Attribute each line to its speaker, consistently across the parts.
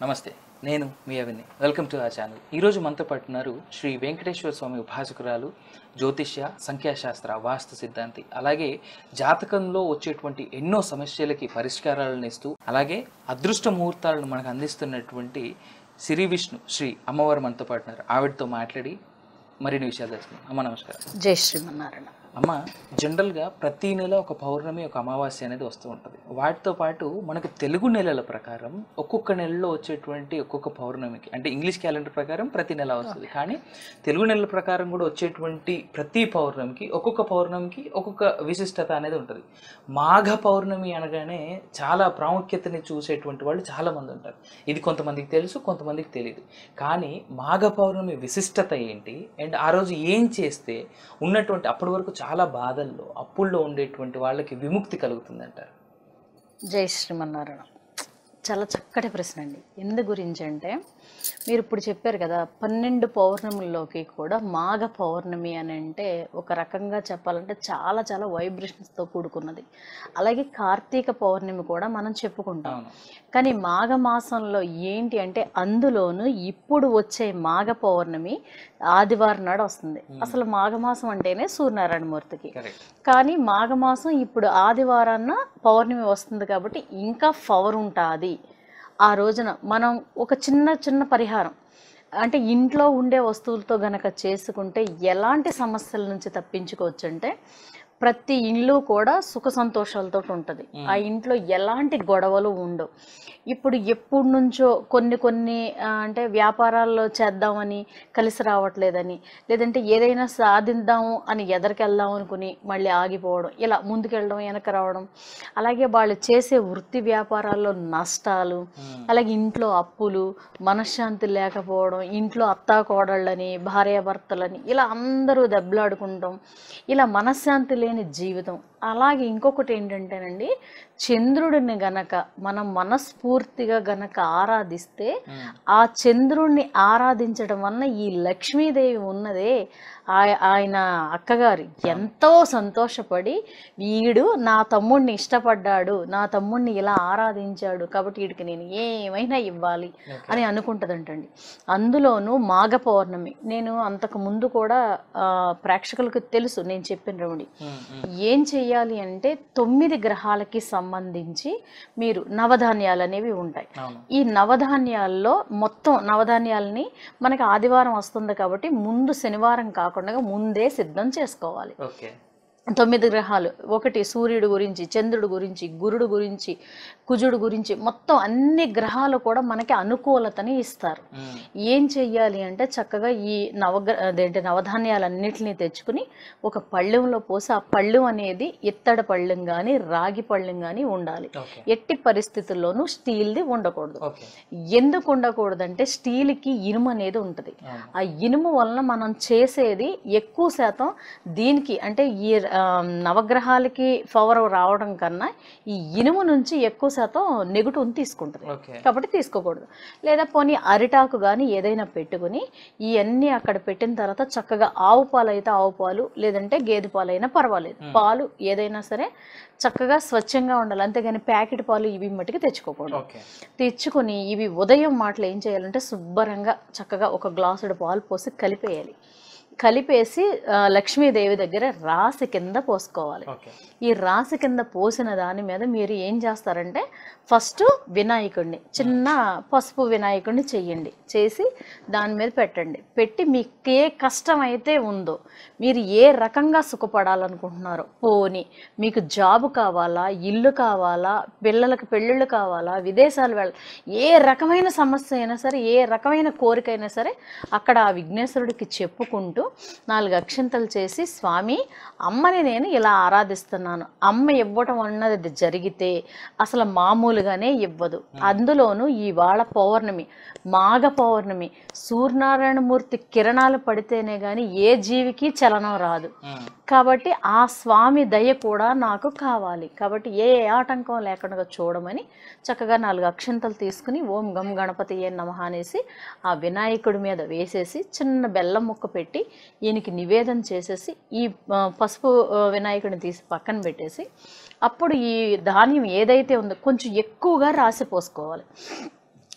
Speaker 1: నమస్తే నేను మీ Avini welcome to our channel ఈరోజు మనతో పాటు ఉన్నారు శ్రీ వెంకటేశ్వర స్వామి ఉపాసకురాలు జ్యోతిష్య సంఖ్యాశాస్త్ర వాస్తు సిద్ధాంతి అలాగే జాతకంలో వచ్చేటువంటి ఎన్నో సమస్యలకి పరిష్కారాలను ఇస్తూ అలాగే అదృష్ట ముహూర్తాలను మనకు అందిస్తున్నటువంటి సిరి విష్ణు శ్రీ అమ్మవారు మనతో పాటు ఉన్నారు ఆవిడతో మాట్లాడి మరిన్ని విషయాలు తెలుసుకుందాం అమ్మ నమస్కారం
Speaker 2: జై శ్రీమన్నారాయణ
Speaker 1: అమ్మ జనరల్గా ప్రతి నెల ఒక పౌర్ణమి ఒక అమావాస్య అనేది వస్తూ ఉంటుంది వాటితో పాటు మనకు తెలుగు నెలల ప్రకారం ఒక్కొక్క నెలలో వచ్చేటువంటి ఒక్కొక్క పౌర్ణమికి అంటే ఇంగ్లీష్ క్యాలెండర్ ప్రకారం ప్రతి నెల వస్తుంది కానీ తెలుగు నెలల ప్రకారం కూడా వచ్చేటువంటి ప్రతి పౌర్ణమికి ఒక్కొక్క పౌర్ణమికి ఒక్కొక్క విశిష్టత అనేది ఉంటుంది మాఘ పౌర్ణమి అనగానే చాలా ప్రాముఖ్యతని చూసేటువంటి వాళ్ళు చాలామంది ఉంటారు ఇది కొంతమందికి తెలుసు కొంతమందికి తెలియదు కానీ మాఘ పౌర్ణమి విశిష్టత ఏంటి అండ్ ఆ రోజు ఏం చేస్తే ఉన్నటువంటి అప్పటి వరకు చాలా బాధల్లో అప్పుల్లో ఉండేటువంటి వాళ్ళకి విముక్తి కలుగుతుంది అంటారు
Speaker 2: జై శ్రీమన్నారాయణ చాలా చక్కటి ప్రశ్న అండి ఎందు గురించి అంటే మీరు ఇప్పుడు చెప్పారు కదా పన్నెండు పౌర్ణముల్లోకి కూడా మాఘ పౌర్ణమి అని అంటే ఒక రకంగా చెప్పాలంటే చాలా చాలా వైబ్రేషన్స్తో కూడుకున్నది అలాగే కార్తీక పౌర్ణమి కూడా మనం చెప్పుకుంటాం
Speaker 1: అవును
Speaker 2: కానీ మాఘ మాసంలో ఏంటి అంటే అందులోనూ ఇప్పుడు వచ్చే మాఘ పౌర్ణమి ఆదివారం నాడు వస్తుంది అసలు మాఘమాసం అంటేనే సూర్యనారాయణ మూర్తికి
Speaker 1: కరెక్ట్
Speaker 2: కానీ మాఘమాసం ఇప్పుడు ఆదివారాన్న పౌర్ణమి వస్తుంది కాబట్టి ఇంకా పవర్ ఉంటుంది ఆ రోజున మనం ఒక చిన్న చిన్న పరిహారం అంటే ఇంట్లో ఉండే వస్తువులతో గనక చేసుకుంటే ఎలాంటి సమస్యల నుంచి తప్పించుకోవచ్చు అంటే ప్రతి ఇల్లు కూడా సుఖ సంతోషాలతో ఉంటుంది ఆ ఇంట్లో ఎలాంటి గొడవలు ఉండవు ఇప్పుడు ఎప్పటి నుంచో కొన్ని కొన్ని ఆ, అంటే వ్యాపారాల్లో చేద్దామని కలిసి రావట్లేదని లేదంటే ఏదైనా సాధిద్దాము అని ఎదరికెళ్దాం అనుకుని మళ్ళీ ఆగిపోవడం ఇలా ముందుకెళ్ళడం వెనక రావడం అలాగే వాళ్ళు చేసే వృత్తి వ్యాపారాల్లో నష్టాలు అలాగే ఇంట్లో అప్పులు మనశ్శాంతి లేకపోవడం ఇంట్లో అత్తా కోడళ్ళని భార్యాభర్తలని ఇలా అందరూ దెబ్బలాడుకుంటాం ఇలా మనశ్శాంతి లేని జీవితం అలాగే ఇంకొకటి ఏంటంటేనండి చంద్రుడిని గనక మనం మనస్ఫూర్తిగా గనక ఆరాధిస్తే ఆ చంద్రుణ్ణి ఆరాధించడం వలన ఈ లక్ష్మీదేవి ఉన్నదే ఆయ- ఆయన అక్కగారు ఎంతో సంతోషపడి వీడు నా తమ్ముడిని ఇష్టపడ్డాడు నా తమ్ముడిని ఇలా ఆరాధించాడు కాబట్టి వీడికి నేను ఏమైనా ఇవ్వాలి అని అనుకుంటుందంటండి అందులోనూ మాఘ పౌర్ణమి నేను అంతకు ముందు కూడా ఆ, ప్రేక్షకులకు తెలుసు నేను చెప్పిన రెమెడీ ఏం చెయ్యాలి అంటే తొమ్మిది గ్రహాలకి సంబంధించి మీరు నవధాన్యాలు అనేవి ఉంటాయి
Speaker 1: అవును
Speaker 2: ఈ నవధాన్యాల్లో మొత్తం నవధాన్యాలని మనకి ఆదివారం వస్తుంది కాబట్టి ముందు శనివారం కాకుండా ముందే సిద్ధం చేసుకోవాలి
Speaker 1: ఓకే
Speaker 2: తొమ్మిది గ్రహాలు ఒకటి సూర్యుడు గురించి చంద్రుడు గురించి గురుడు గురించి కుజుడు గురించి మొత్తం అన్ని గ్రహాలు కూడా మనకి అనుకూలతని ఇస్తారు ఏం చెయ్యాలి అంటే చక్కగా ఈ నవగ్ర అదేంటి నవధాన్యాలన్నిటిని తెచ్చుకుని ఒక పళ్ళెంలో పోసి ఆ పళ్ళెం అనేది ఇత్తడి పళ్ళెం కానీ రాగి పళ్ళెం కానీ ఉండాలి
Speaker 1: ఓకే
Speaker 2: ఎట్టి పరిస్థితుల్లోనూ స్టీల్ది ఉండకూడదు
Speaker 1: ఓకే
Speaker 2: ఎందుకు ఉండకూడదంటే స్టీల్కి ఇనుము అనేది ఉంటుంది
Speaker 1: అవును
Speaker 2: ఆ ఇనుము వలన మనం చేసేది ఎక్కువ శాతం దీనికి అంటే ఈ ఆ, నవగ్రహాలకి పవర్ రావడం కన్నా ఈ ఇనుము నుంచి ఎక్కువ శాతం నెగిటివ్ తీసుకుంటుంది
Speaker 1: ఓకే
Speaker 2: కాబట్టి తీసుకోకూడదు లేదా పోనీ అరిటాకు కానీ ఏదైనా పెట్టుకుని ఇవన్నీ అక్కడ పెట్టిన తర్వాత చక్కగా ఆవు పాలు అయితే ఆవు పాలు లేదంటే గేదె పాలు అయినా పర్వాలేదు పాలు ఏదైనా సరే చక్కగా స్వచ్ఛంగా ఉండాలి అంతేగాని ప్యాకెట్ పాలు ఇవి మట్టుకు తెచ్చుకోకూడదు
Speaker 1: ఓకే
Speaker 2: తెచ్చుకొని ఇవి ఉదయం మాటలు ఏం చేయాలంటే శుభ్రంగా చక్కగా ఒక గ్లాసుడు పాలు పోసి కలిపేయాలి కలిపేసి ఆ, లక్ష్మీదేవి దగ్గర రాసి కింద పోసుకోవాలి
Speaker 1: ఓకే
Speaker 2: ఈ రాసి కింద పోసిన దాని మీద మీరు ఏం చేస్తారంటే ఫస్ట్ వినాయకుడిని చిన్న పసుపు వినాయకుడిని చెయ్యండి చేసి దాని మీద పెట్టండి పెట్టి మీకు ఏ కష్టం అయితే ఉందో మీరు ఏ రకంగా సుఖపడాలనుకుంటున్నారో పోని మీకు జాబ్ కావాలా ఇల్లు కావాలా పిల్లలకు పెళ్ళిళ్ళు కావాలా విదేశాలు వెళ్ళ ఏ రకమైన సమస్య అయినా సరే ఏ రకమైన కోరిక అయినా సరే అక్కడ ఆ విఘ్నేశ్వరుడికి చెప్పుకుంటూ నాలుగు అక్షంతలు చేసి స్వామి అమ్మని నేను ఇలా ఆరాధిస్తున్నాను అమ్మ ఇవ్వటం అన్నది జరిగితే అసలు మామూలుగానే ఇవ్వదు అందులోనూ ఇవాళ పౌర్ణమి మాఘ పౌర్ణమి సూర్యనారాయణమూర్తి కిరణాలు పడితేనే కానీ ఏ జీవికి చలనం రాదు కాబట్టి ఆ స్వామి దయ కూడా నాకు కావాలి కాబట్టి ఏ ఆటంకం లేకుండా చూడమని చక్కగా నాలుగు అక్షంతలు తీసుకుని ఓం గం గణపతి ఏ నమః అనేసి ఆ వినాయకుడి మీద వేసేసి చిన్న బెల్లం ముక్క పెట్టి ఈయనకి నివేదన చేసేసి ఈ ఆ, పసుపు ఆ, వినాయకుడిని తీసి పక్కన పెట్టేసి అప్పుడు ఈ ధాన్యం ఏదైతే ఉందో కొంచెం ఎక్కువగా రాసి పోసుకోవాలి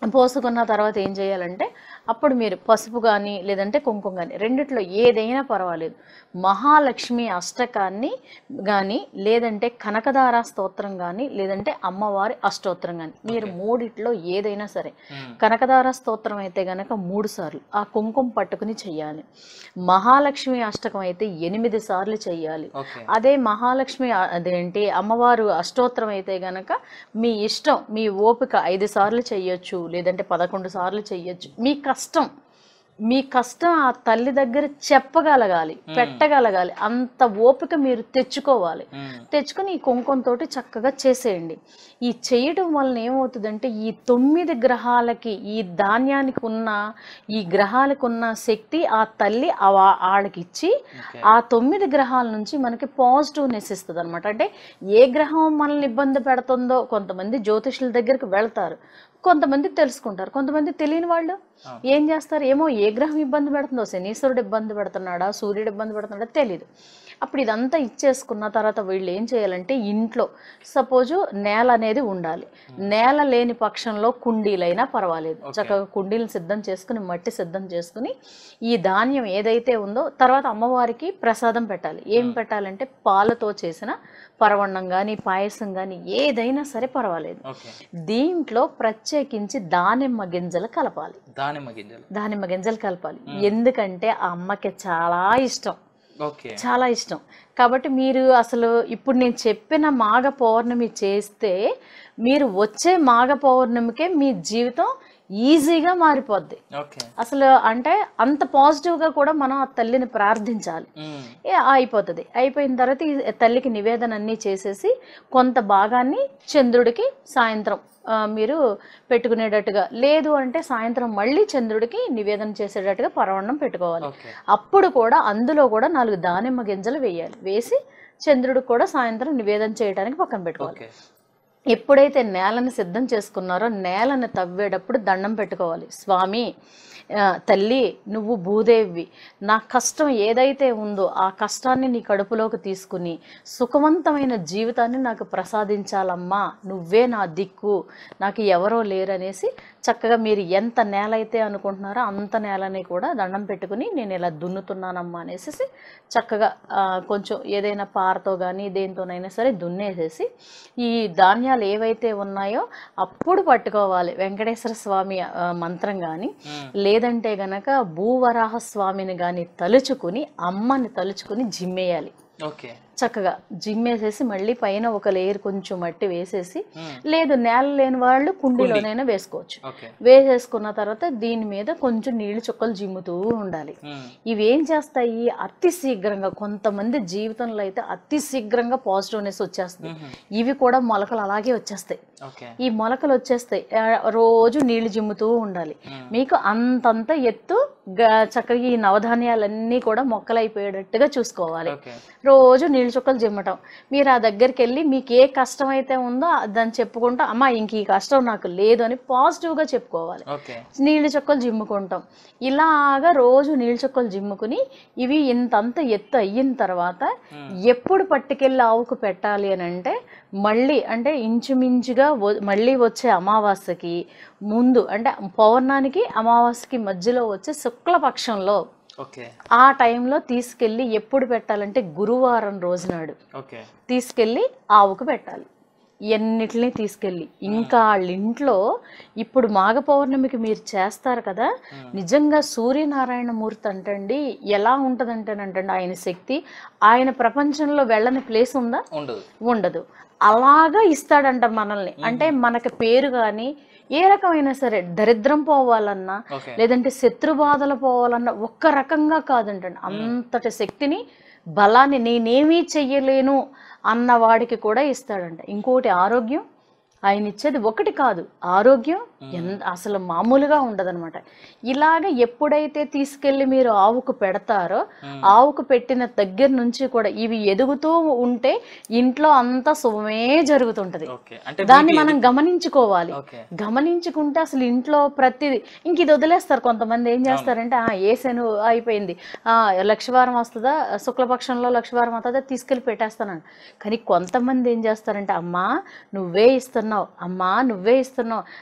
Speaker 2: పోసుకున్న తర్వాత ఏం చేయాలంటే అప్పుడు మీరు పసుపు కానీ లేదంటే కుంకుమ కానీ రెండిట్లో ఏదైనా పర్వాలేదు మహాలక్ష్మి అష్టకాన్ని కానీ లేదంటే కనకదార స్తోత్రం కానీ లేదంటే అమ్మవారి అష్టోత్తరం కానీ మీరు మూడిట్లో ఏదైనా సరే
Speaker 1: మ్మ్.
Speaker 2: కనకదార స్తోత్రం అయితే గనక మూడు సార్లు ఆ కుంకుమ పట్టుకుని చెయ్యాలి మహాలక్ష్మి అష్టకం అయితే ఎనిమిది సార్లు చెయ్యాలి
Speaker 1: ఓకే
Speaker 2: అదే మహాలక్ష్మి ఆ- అదేంటి అమ్మవారు అష్టోత్తరం అయితే గనక మీ ఇష్టం మీ ఓపిక ఐదు సార్లు చెయ్యొచ్చు లేదంటే పదకొండు సార్లు చెయ్యొచ్చు మీ కష్టం మీ కష్టం ఆ తల్లి దగ్గర చెప్పగలగాలి పెట్టగలగాలి అంత ఓపిక మీరు తెచ్చుకోవాలి
Speaker 1: మ్మ్.
Speaker 2: తెచ్చుకొని ఈ కుంకుమతోటి చక్కగా చేసేయండి ఈ చేయటం వలన ఏమవుతుందంటే ఈ తొమ్మిది గ్రహాలకి ఈ ధాన్యానికి ఉన్న ఈ గ్రహాలకు ఉన్న శక్తి ఆ తల్లి ఆ- వాళ్ళకి ఇచ్చి
Speaker 1: ఓకే
Speaker 2: ఆ తొమ్మిది గ్రహాల నుంచి మనకి పాజిటివ్నెస్ ఇస్తుంది అనమాట అంటే ఏ గ్రహం మనల్ని ఇబ్బంది పెడుతుందో కొంతమంది జ్యోతిషుల దగ్గరికి వెళ్తారు కొంతమంది తెలుసుకుంటారు కొంతమంది తెలియని వాళ్ళు
Speaker 1: అవును.
Speaker 2: ఏం చేస్తారు ఏమో ఏ గ్రహం ఇబ్బంది పెడుతుందో శనీశ్వరుడు ఇబ్బంది పెడుతున్నాడా సూర్యుడు ఇబ్బంది పెడుతున్నాడా తెలియదు అప్పుడు ఇదంతా ఇచ్చేసుకున్న తర్వాత వీళ్ళు ఏం చేయాలంటే ఇంట్లో సపోజు నేల అనేది ఉండాలి నేల లేని పక్షంలో కుండీలైనా పర్వాలేదు చక్కగా కుండీలు సిద్ధం చేసుకుని మట్టి సిద్ధం చేసుకుని ఈ ధాన్యం ఏదైతే ఉందో తర్వాత అమ్మవారికి ప్రసాదం పెట్టాలి ఏం పెట్టాలంటే పాలతో చేసిన పరవన్నం కానీ పాయసం కానీ ఏదైనా సరే పర్వాలేదు
Speaker 1: ఓకే
Speaker 2: దీంట్లో ప్రత్యేకించి దానిమ్మ గింజలు కలపాలి
Speaker 1: దానిమ్మ గింజలు
Speaker 2: దానిమ్మ గింజలు కలపాలి ఎందుకంటే ఆ అమ్మకి చాలా ఇష్టం
Speaker 1: ఓకే
Speaker 2: చాలా ఇష్టం కాబట్టి మీరు అసలు ఇప్పుడు నేను చెప్పిన మాఘ పౌర్ణమి చేస్తే మీరు వచ్చే మాఘ పౌర్ణమికే మీ జీవితం ఈజీగా మారిపోద్ది
Speaker 1: ఓకే
Speaker 2: అసలు అంటే అంత పాజిటివ్గా కూడా మనం ఆ తల్లిని ప్రార్థించాలి
Speaker 1: మ్మ్.
Speaker 2: ఏ అయిపోతుంది అయిపోయిన తర్వాత ఈ తల్లికి నివేదన అన్నీ చేసేసి కొంత భాగాన్ని చంద్రుడికి సాయంత్రం ఆ, మీరు పెట్టుకునేటట్టుగా లేదు అంటే సాయంత్రం మళ్ళీ చంద్రుడికి నివేదన చేసేటట్టుగా పరవన్నం పెట్టుకోవాలి
Speaker 1: ఓకే
Speaker 2: అప్పుడు కూడా అందులో కూడా నాలుగు దానిమ్మ గింజలు వేయాలి వేసి చంద్రుడికి కూడా సాయంత్రం నివేదన చేయడానికి పక్కన పెట్టుకోవాలి
Speaker 1: ఓకే
Speaker 2: ఎప్పుడైతే నేలను సిద్ధం చేసుకున్నారో నేలను తవ్వేటప్పుడు దండం పెట్టుకోవాలి స్వామి ఆ, తల్లి నువ్వు భూదేవి నా కష్టం ఏదైతే ఉందో ఆ కష్టాన్ని నీ కడుపులోకి తీసుకుని సుఖవంతమైన జీవితాన్ని నాకు ప్రసాదించాలమ్మా నువ్వే నా దిక్కు నాకు ఎవరో లేరనేసి చక్కగా మీరు ఎంత నేల అయితే అనుకుంటున్నారో అంత నేలని కూడా దండం పెట్టుకుని నేను ఇలా దున్నుతున్నానమ్మా అనేసి చక్కగా ఆ, కొంచెం ఏదైనా పారతో కానీ దేంతోనైనా సరే దున్నేసేసి ఈ ధాన్యాలు ఏవైతే ఉన్నాయో అప్పుడు పట్టుకోవాలి వెంకటేశ్వర స్వామి ఆ, మంత్రం కానీ
Speaker 1: మ్మ్.
Speaker 2: లేదంటే గనక భూవరాహ స్వామిని కానీ తలుచుకుని అమ్మని తలుచుకుని జిమ్మేయాలి
Speaker 1: ఓకే
Speaker 2: చక్కగా జిమ్మేసేసి మళ్ళీ పైన ఒక లేయర్ కొంచెం మట్టి వేసేసి
Speaker 1: మ్మ్.
Speaker 2: లేదు నేల లేని వాళ్ళు కుండీలోనైనా వేసుకోవచ్చు
Speaker 1: ఓకే
Speaker 2: వేసేసుకున్న తర్వాత దీని మీద కొంచెం నీళ్లు చుక్కలు జిమ్ముతూ ఉండాలి
Speaker 1: మ్మ్.
Speaker 2: ఇవి ఏం చేస్తాయి అతి శీఘ్రంగా కొంతమంది జీవితంలో అయితే అతి శీఘ్రంగా పాజిటివ్నెస్ వచ్చేస్తుంది
Speaker 1: మ్మ్.
Speaker 2: ఇవి కూడా మొలకలు అలాగే వచ్చేస్తాయి
Speaker 1: ఓకే
Speaker 2: ఈ మొలకలు వచ్చేస్తాయి ఆ, రోజు నీళ్లు జిమ్ముతూ ఉండాలి
Speaker 1: మ్మ్.
Speaker 2: మీకు అంతంత ఎత్తు గ- చక్కగా ఈ నవధాన్యాలన్నీ కూడా మొక్కలైపోయేటట్టుగా చూసుకోవాలి
Speaker 1: ఓకే
Speaker 2: రోజు నీళ్ళు చుక్కలు జిమ్మటం మీరు ఆ దగ్గరికి వెళ్ళి మీకు ఏ కష్టం అయితే ఉందో దాన్ని చెప్పుకుంటూ అమ్మ ఇంక ఈ కష్టం నాకు లేదు అని పాజిటివ్గా చెప్పుకోవాలి
Speaker 1: ఓకే
Speaker 2: నీళ్ళు చుక్కలు జిమ్ముకుంటాం ఇలాగా రోజు నీళ్ళు చుక్కలు జిమ్ముకుని ఇవి ఇంతంత ఎత్తు అయిన తర్వాత ఎప్పుడు పట్టుకెళ్ళి ఆవుకు పెట్టాలి అని అంటే మళ్ళీ అంటే ఇంచుమించుగా వ- మళ్ళీ వచ్చే అమావాస్యకి ముందు అంటే పౌర్ణానికి అమావాస్యకి మధ్యలో వచ్చే శుక్లపక్షంలో
Speaker 1: ఓకే
Speaker 2: ఆ టైంలో తీసుకెళ్ళి ఎప్పుడు పెట్టాలంటే గురువారం రోజునాడు
Speaker 1: ఓకే
Speaker 2: తీసుకెళ్ళి ఆవుకు పెట్టాలి ఎన్నిటిని తీసుకెళ్ళి ఇంకా వాళ్ళ ఇంట్లో ఇప్పుడు మాఘ పౌర్ణమికి మీరు చేస్తారు కదా నిజంగా సూర్యనారాయణ మూర్తి అంటండి ఎలా ఉంటుందంటేనంటండి ఆయన శక్తి ఆయన ప్రపంచంలో వెళ్ళని ప్లేస్ ఉందా
Speaker 1: ఉండదు
Speaker 2: ఉండదు అలాగా ఇస్తాడంట మనల్ని అంటే మనకి పేరు కానీ ఏ రకమైనా సరే దరిద్రం పోవాలన్నా
Speaker 1: ఓకే
Speaker 2: లేదంటే శత్రు బాధలు పోవాలన్నా ఒక్క రకంగా కాదంటండి అంతటి శక్తిని బలాన్ని నేనేమీ చెయ్యలేను అన్న వాడికి కూడా ఇస్తాడంట ఇంకోటి ఆరోగ్యం ఆయన ఇచ్చేది ఒకటి కాదు ఆరోగ్యం ఎంత అసలు మామూలుగా ఉండదన్నమాట ఇలాగ ఎప్పుడైతే తీసుకెళ్ళి మీరు ఆవుకు పెడతారో ఆవుకు పెట్టిన దగ్గర నుంచి కూడా ఇవి ఎదుగుతూ ఉంటే ఇంట్లో అంతా శుభమే జరుగుతుంటది
Speaker 1: ఓకే అంటే
Speaker 2: దాన్ని మనం గమనించుకోవాలి
Speaker 1: ఓకే
Speaker 2: గమనించుకుంటే అసలు ఇంట్లో ప్రతిదీ ఇంక ఇది వదిలేస్తారు కొంతమంది ఏం చేస్తారంటే ఆ ఏసెను అయిపోయింది ఆ లక్షవారం వస్తుందా శుక్లపక్షంలో లక్షవారం వస్తుందా తీసుకెళ్ళి పెట్టేస్తానండి కానీ కొంతమంది ఏం చేస్తారంటే అమ్మా నువ్వే ఇస్తున్నావు అమ్మా నువ్వే ఇస్తున్నావు నాకు వ్యాపారం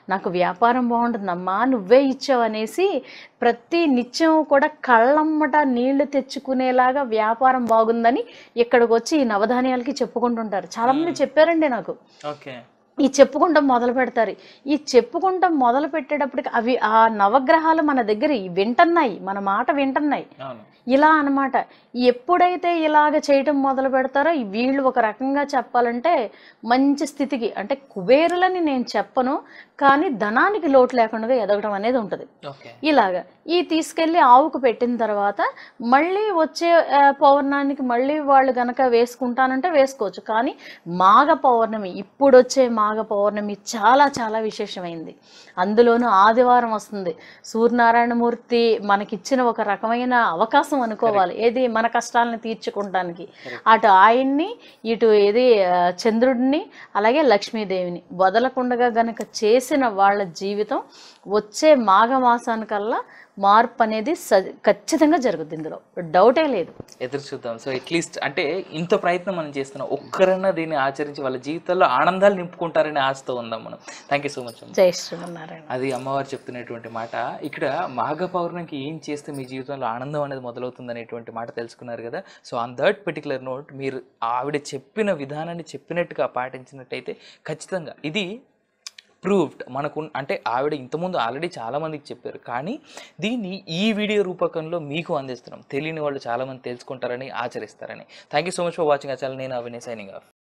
Speaker 2: వ్యాపారం బాగుంటుందమ్మా నువ్వే ఇచ్చావు అనేసి ప్రతి నిత్యం కూడా కళ్ళమ్మట నీళ్లు తెచ్చుకునేలాగా వ్యాపారం బాగుందని ఇక్కడికి వచ్చి ఈ నవధాన్యాలకి చెప్పుకుంటుంటారు చాలామంది చెప్పారండి నాకు
Speaker 1: ఓకే
Speaker 2: ఈ చెప్పుకుంటాం మొదలు పెడతారు ఈ చెప్పుకుంటాం మొదలు పెట్టేటప్పటికి అవి ఆ నవగ్రహాలు మన దగ్గర వింటున్నాయి మన మాట వింటున్నాయి
Speaker 1: అవును
Speaker 2: ఇలా అన్నమాట ఎప్పుడైతే ఇలాగ చేయటం మొదలు పెడతారో ఈ వీళ్ళు ఒక రకంగా చెప్పాలంటే మంచి స్థితికి అంటే కుబేరులని నేను చెప్పను కానీ ధనానికి లోటు లేకుండా ఎదగడం అనేది ఉంటుంది
Speaker 1: ఓకే
Speaker 2: ఇలాగ ఈ తీసుకెళ్ళి ఆవుకు పెట్టిన తర్వాత మళ్ళీ వచ్చే ఆ, పౌర్ణానికి మళ్ళీ వాళ్ళు గనక వేసుకుంటానంటే వేసుకోవచ్చు కానీ మాఘ పౌర్ణమి ఇప్పుడు వచ్చే మాఘ పౌర్ణమి చాలా చాలా విశేషమైంది అందులోనూ ఆదివారం వస్తుంది సూర్యనారాయణమూర్తి మనకిచ్చిన ఒక రకమైన అవకాశం అనుకోవాలి ఏది మన కష్టాలను తీర్చుకుంటానికి అటు ఆయన్ని ఇటు ఏది ఆ, చంద్రుడిని అలాగే లక్ష్మీదేవిని వదలకుండగా గనక చేసిన వాళ్ళ జీవితం వచ్చే మాఘమాసానికల్లా మార్పు అనేది స- ఖచ్చితంగా జరుగుతుంది ఇందులో డౌటే లేదు
Speaker 1: ఎదురు చూద్దాం సో అట్లీస్ట్ అంటే ఇంత ప్రయత్నం మనం చేస్తున్నాం ఒక్కరన్నా దీన్ని ఆచరించి వాళ్ళ జీవితాల్లో ఆనందాలు నింపుకుంటారనే ఆశతో ఉందాం మనం థ్యాంక్ యూ సో మచ్
Speaker 2: జై శ్రీమన్నారాయణ
Speaker 1: అది అమ్మవారు చెప్తున్నటువంటి మాట ఇక్కడ మాఘ పౌర్ణమికి ఏం చేస్తే మీ జీవితంలో ఆనందం అనేది మొదలవుతుంది అనేటువంటి మాట తెలుసుకున్నారు కదా so on that particular note మీరు ఆవిడ చెప్పిన విధానాన్ని చెప్పినట్టుగా పాటించినట్టయితే ఖచ్చితంగా ఇది ప్రూవ్డ్ మనకు అంటే ఆవిడ ఇంతకుముందు ఆల్రెడీ చాలా మందికి చెప్పారు కానీ దీన్ని ఈ వీడియో రూపకంలో మీకు అందిస్తున్నాం తెలియని వాళ్ళు చాలామంది తెలుసుకుంటారని ఆచరిస్తారని thank you so much for watching అసలు నేను అవినే సైనింగ్ ఆఫ్